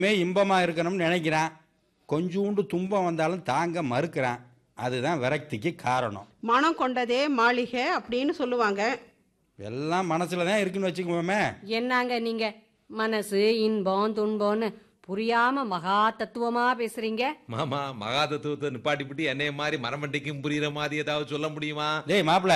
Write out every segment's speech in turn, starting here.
மே இன்பமாக இருக்கணும்னு நினைக்கிறான் கொஞ்சூண்டு துன்பம் வந்தாலும் தாங்க மறுக்கிறான் அதுதான் விரக்திக்கு காரணம் மனம் கொண்டதே மாளிகை அப்படின்னு சொல்லுவாங்க எல்லாம் மனசுல தான் இருக்குன்னு வச்சுக்குவோமே என்னங்க நீங்க மனசு இன்பம் துன்பம்னு புரியாம மகா தத்துவமா பேசுறீங்க மாமா மகா தத்துவத்தை நிப்பாட்டிப்பிட்டு என்னைய மாதிரி மரமண்டைக்கும் புரியுற மாதிரி ஏதாவது சொல்ல முடியுமா டேய் மாப்பிள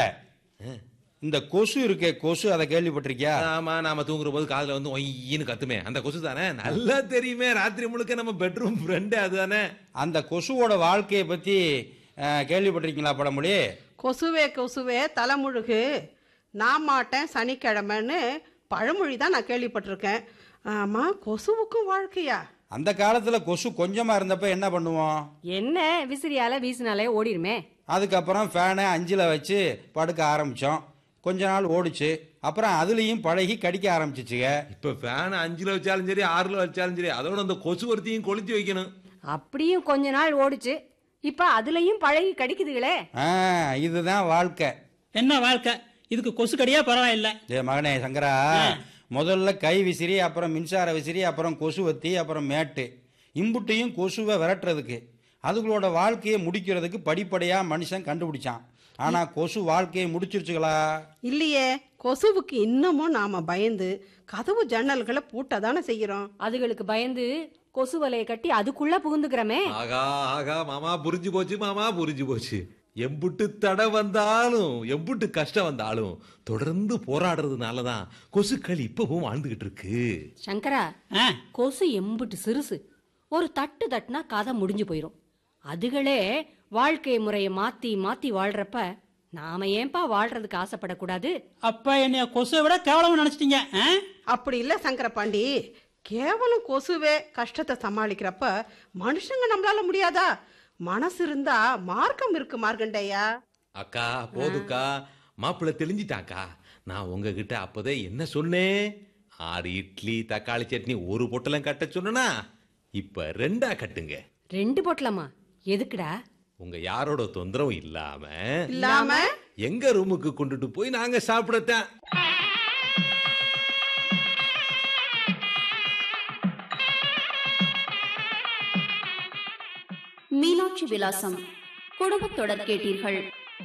இந்த கொசு இருக்கே கொசு அதை கேள்விப்பட்டிருக்கியா ஆமா நாம தூங்குற போது காதுல வந்து ஒய்யின்னு கத்துமே அந்த கொசு தானே நல்லா தெரியுமே ராத்திரி முழுக்க நம்ம பெட்ரூம் ஃப்ரெண்டு அதுதானே அந்த கொசுவோட வாழ்க்கையை பத்தி அஹ், கேள்விப்பட்டிருக்கீங்களா படமொழி கொசுவே கொசுவே தலைமுழுகு நான் மாட்டேன் சனிக்கிழமைன்னு பழமொழி தான் நான் கேள்விப்பட்டிருக்கேன் ஆமா கொசுவுக்கும் வாழ்க்கையா அந்த காலத்துல கொசு கொஞ்சமா இருந்தப்ப என்ன பண்ணுவோம் என்ன விசிறியால வீசினாலே ஓடிருமே அதுக்கப்புறம் ஃபேனை அஞ்சில் வச்சு படுக்க ஆரம்பிச்சோம் கொஞ்ச நாள் ஓடிச்சு அப்புறம் அதுலேயும் பழகி கடிக்க ஆரம்பிச்சிச்சுங்க இப்ப ஃபேன் அஞ்சுல வச்சாலும் சரி ஆறுல வச்சாலும் சரி அதோட அந்த கொசு ஒருத்தையும் கொளுத்தி வைக்கணும் அப்படியும் கொஞ்ச நாள் ஓடுச்சு இப்ப அதுலயும் பழகி கடிக்குதுகளே ஆ இதுதான் வாழ்க்கை என்ன வாழ்க்கை இதுக்கு கொசு கடியா பரவாயில்ல ஏ மகனே சங்கரா முதல்ல கை விசிறி அப்புறம் மின்சார விசிறி அப்புறம் கொசுவத்தி அப்புறம் மேட்டு இம்புட்டையும் கொசுவை விரட்டுறதுக்கு அதுகளோட வாழ்க்கையை முடிக்கிறதுக்கு படிப்படியா மனுஷன் கண்டுபிடிச்சான் ஆனா கொசு வாழ்க்கையை முடிச்சிருச்சுங்களா இல்லையே கொசுவுக்கு இன்னமும் நாம பயந்து கதவு ஜன்னல்களை பூட்ட தானே செய்கிறோம் அதுகளுக்கு பயந்து கொசு வலையை கட்டி அதுக்குள்ள புகுந்துக்கிறமே ஆகா ஆகா மாமா புரிஞ்சு போச்சு மாமா புரிஞ்சு போச்சு எம்புட்டு தடை வந்தாலும் எம்புட்டு கஷ்டம் வந்தாலும் தொடர்ந்து போராடுறதுனால தான் கொசுக்கள் இப்பவும் வாழ்ந்துகிட்டு இருக்கு சங்கரா ஆ, கொசு எம்புட்டு சிறுசு ஒரு தட்டு தட்டுனா கதை முடிஞ்சு போயிரும் அதுகளே வாழ்க்கை முறையை மாத்தி மாத்தி வாழ்றப்ப நாம ஏன்பா வாழ்றதுக்கு ஆசைப்படக்கூடாது அப்ப என்னைய கொசுவை விட கேவலமா நினைச்சிட்டீங்க ஆ? அப்படி இல்லை சங்கரபாண்டி கேவலம் கொசுவே கஷ்டத்தை சமாளிக்கிறப்ப மனுஷங்க நம்மளால முடியாதா மனசு இருந்தா மார்க்கம் இருக்கு மார்க்கண்டையா அக்கா போதுக்கா மாப்பிள்ளை தெளிஞ்சிட்டாக்கா நான் உங்ககிட்ட அப்பதே என்ன சொன்னேன் ஆறு இட்லி தக்காளி சட்னி ஒரு பொட்டலம் கட்ட சொன்னா இப்ப ரெண்டா கட்டுங்க ரெண்டு பொட்டலமா எதுக்குடா உங்க யாரோட தொந்தரவும் இல்லாம இல்லாம எங்க ரூமுக்கு கொண்டுட்டு போய் நாங்க சாப்பிடத்தான் மீனாட்சி விலாசம் குடும்பத் தொடர் கேட்டீர்கள்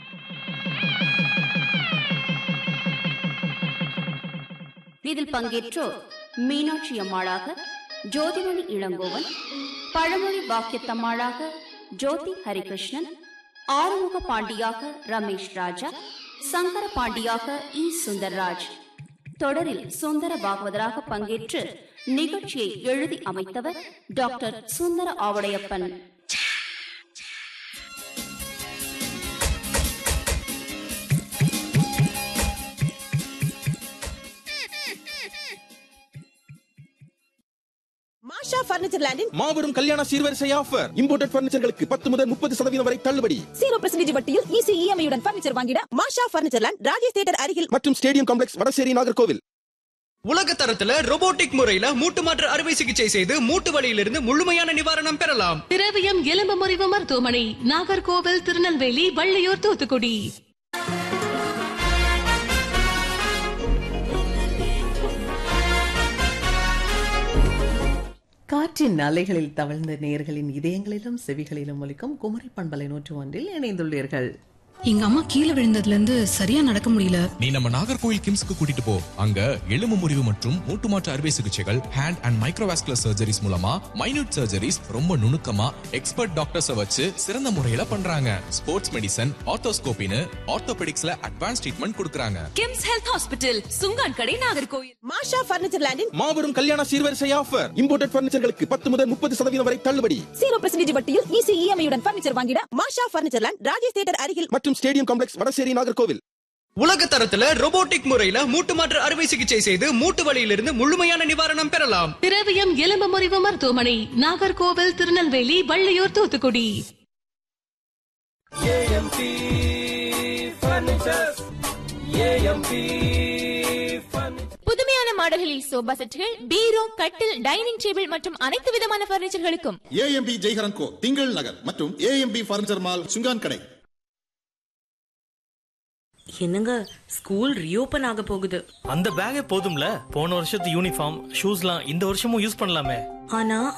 இதில் பங்கேற்றோர் மீனாட்சி அம்மாளாக ஜோதிமணி இளங்கோவன் பழமொழி பாக்கியத்தம்மாளாக ஜோதி ஹரிகிருஷ்ணன் ஆறுமுக பாண்டியாக ரமேஷ் ராஜா சங்கர பாண்டியாக இ சுந்தர்ராஜ் தொடரில் சுந்தர பாகவதராக பங்கேற்று நிகழ்ச்சியை எழுதி அமைத்தவர் doctor Sundara Avadaiyappan Masha furniture லேண்டின் மாபெரும் கல்யாண சீர்வரிசை ஆஃபர் இம்போர்ட்டட் பர்னிச்சர்களுக்கு பத்து முதல் முப்பது சதவீதம் வரை தள்ளுபடி ஜீரோ பெர்சன்டேஜ் வட்டியில் ஈஸி இஎம்ஐயுடன் பர்னிச்சர் வாங்கிட Masha furniture land Rajesh theatre அருகில் மற்றும் ஸ்டேடியம் காம்ப்ளெக்ஸ் வடசேரி நாகர்கோவில் உலக தரத்துல robotic முறையில மூட்டு மாற்று அறுவை சிகிச்சை செய்து மூட்டு வலியிலிருந்து முழுமையான நிவாரணம் பெறலாம் திரவியம் எலும்பு முறிவு மருத்துவமனை நாகர்கோவில் திருநெல்வேலி வள்ளியூர் தூத்துக்குடி காற்றின் அலைகளில் தவழ்ந்த நேர்களின் இதயங்களிலும் செவிகளிலும் ஒலிக்கும் குமரி பண்பலை நூற்று ஒன்றில் இணைந்துள்ளீர்கள் எங்க அம்மா கீழே விழுந்ததுல இருந்து சரியா நடக்க முடியல நீ நம்ம நாகர்கோவில் கிம்ஸ்க்கு கூட்டிட்டு போ அங்க எலும்பு முறிவு மற்றும் மூட்டு மாற்று அறுவை சிகிச்சைகள் ஹேண்ட் அண்ட் மைக்ரோவாஸ்குலர் சர்ஜரிஸ் மூலமா மைனூட் சர்ஜரிஸ் ரொம்ப நுணுக்கமா எக்ஸ்பர்ட் டாக்டர்ஸ வச்சு சிறந்த முறையில பண்றாங்க ஸ்போர்ட்ஸ் மெடிசன் ஆர்த்தோஸ்கோபின்னு ஆர்த்தோபெடிக்ஸ்ல அட்வான்ஸ் ட்ரீட்மெண்ட் கொடுக்கறாங்க கிம்ஸ் ஹெல்த் ஹாஸ்பிட்டல் சுங்கான் கடை நாகர்கோவில் மாஷா பர்னிச்சர் லேண்டின் மாபெரும் கல்யாண சீர்வரிசை ஆஃபர் இம்போர்ட்டட் பர்னிச்சர்களுக்கு பத்து முதல் முப்பது சதவீதம் வரை தள்ளுபடி ஜீரோ பெர்சன்டேஜ் வட்டியில் ஈஸி இஎம்ஐயுடன் பர்னிச்சர் வாங்கிட Masha furniture land Rajesh theatre அருகில் மற்றும் ஸ்டேடியம் காம்ப்ளெக்ஸ் வடசேரி நாகர்கோவில் உலக தரத்துல robotic முறையில மூட்டு மாற்று அறுவை சிகிச்சை செய்து மூட்டு வலியிலிருந்து முழுமையான நிவாரணம் பெறலாம் திரவியம் எலும்பு முறிவு மருத்துவமனை நாகர்கோவில் திருநெல்வேலி வள்ளியூர் தூத்துக்குடி புதுமையான மாடல்களில் சோபா செட்டுகள் பீரோ கட்டில் டைனிங் டேபிள் மற்றும் அனைத்து விதமான பர்னிச்சர்களுக்கும் ஏஎம்பி ஜெய்ஹரன் கோ திங்கள் நகர் மற்றும் ஏஎம்பி பர்னிச்சர் மால் சுங்கான் கடை என்னங்க ஸ்கூல் ரீஓபன் ஆக போகுது அந்த பேக்கே போதும்ல போன வருஷத்து யூனிஃபார்ம் ஷூஸ்லாம் இந்த வருஷமும் யூஸ் பண்ணலாமே ஆனா